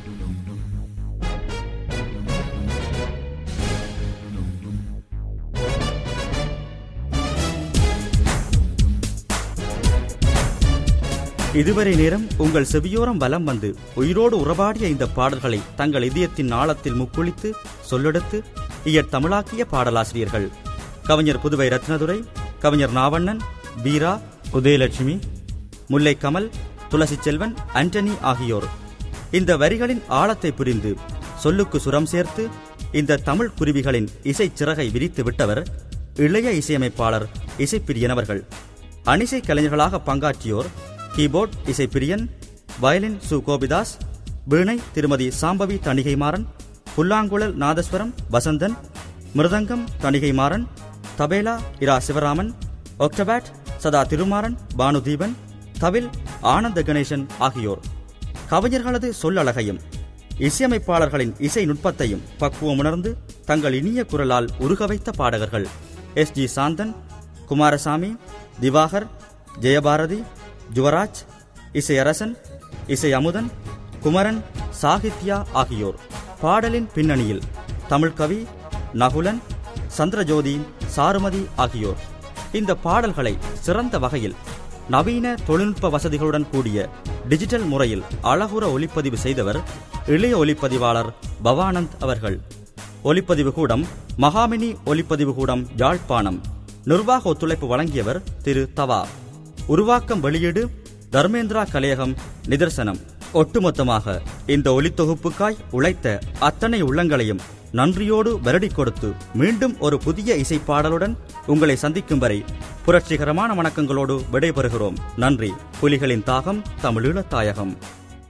இதுவரை நேரம் உங்கள் செவியோரம் வலம் வந்து உயிரோடு உறவாடிய இந்த பாடல்களை தங்கள் இதயத்தின் ஆழத்தில் முக்குளித்து சொல்லெடுத்து இயற் தமிழாக்கிய பாடலாசிரியர்கள் கவிஞர் புதுவை ரத்னதுரை கவிஞர் நாவண்ணன் பீரா உதயலட்சுமி முல்லை கமல் துளசி செல்வன் ஆண்டனி ஆகியோர் இந்த வரிகளின் ஆழத்தை புரிந்து சொல்லுக்கு சுரம் சேர்த்து இந்த தமிழ் குருவிகளின் இசைச் சிறகை விரித்து விட்டவர் இளைய இசையமைப்பாளர் இசைப்பிரியன் அவர்கள் அணிசை கலைஞர்களாக பங்காற்றியோர் கீபோர்ட் இசைப்பிரியன் வயலின் சு கோபிதாஸ் வீணை திருமதி சாம்பவி தணிகைமாறன் புல்லாங்குழல் நாதஸ்வரம் வசந்தன் மிருதங்கம் தணிகைமாறன் தபேலா இரா சிவராமன் ஒக்டபேட் சதா திருமாறன் பானுதீபன் தவில் ஆனந்த கணேசன் ஆகியோர் கவிஞர்களது சொல்லழகையும் இசையமைப்பாளர்களின் இசை நுட்பத்தையும் பக்குவம் உணர்ந்து தங்கள் இனிய குரலால் உருக வைத்த பாடகர்கள் எஸ் ஜி சாந்தன் குமாரசாமி திவாகர் ஜெயபாரதி ஜுவராஜ் இசை அரசன் இசை அமுதன் குமரன் சாகித்யா ஆகியோர் பாடலின் பின்னணியில் தமிழ்கவி நகுலன் சந்திரஜோதி சாருமதி ஆகியோர் இந்த பாடல்களை சிறந்த வகையில் நவீன தொழில்நுட்ப வசதிகளுடன் கூடிய டிஜிட்டல் முறையில் அழகுற ஒளிப்பதிவு செய்தவர் இளைய ஒளிப்பதிவாளர் பவானந்த் அவர்கள் ஒலிப்பதிவு கூடம் மகாமினி ஒலிப்பதிவு கூடம் யாழ்ப்பாணம் நிர்வாக ஒத்துழைப்பு வழங்கியவர் திரு தவா உருவாக்கம் வெளியீடு தர்மேந்திரா கலையகம் நிதர்சனம் ஒட்டுமொத்தமாக இந்த ஒலித்தொகுப்புக்காய் உழைத்த அத்தனை உள்ளங்களையும் நன்றியோடு வருடி கொடுத்து மீண்டும் ஒரு புதிய இசைப்பாடலுடன் உங்களை சந்திக்கும் வரை புரட்சிகரமான வணக்கங்களோடு விடைபெறுகிறோம் நன்றி புலிகளின் தாகம் தமிழீழத் தாயகம்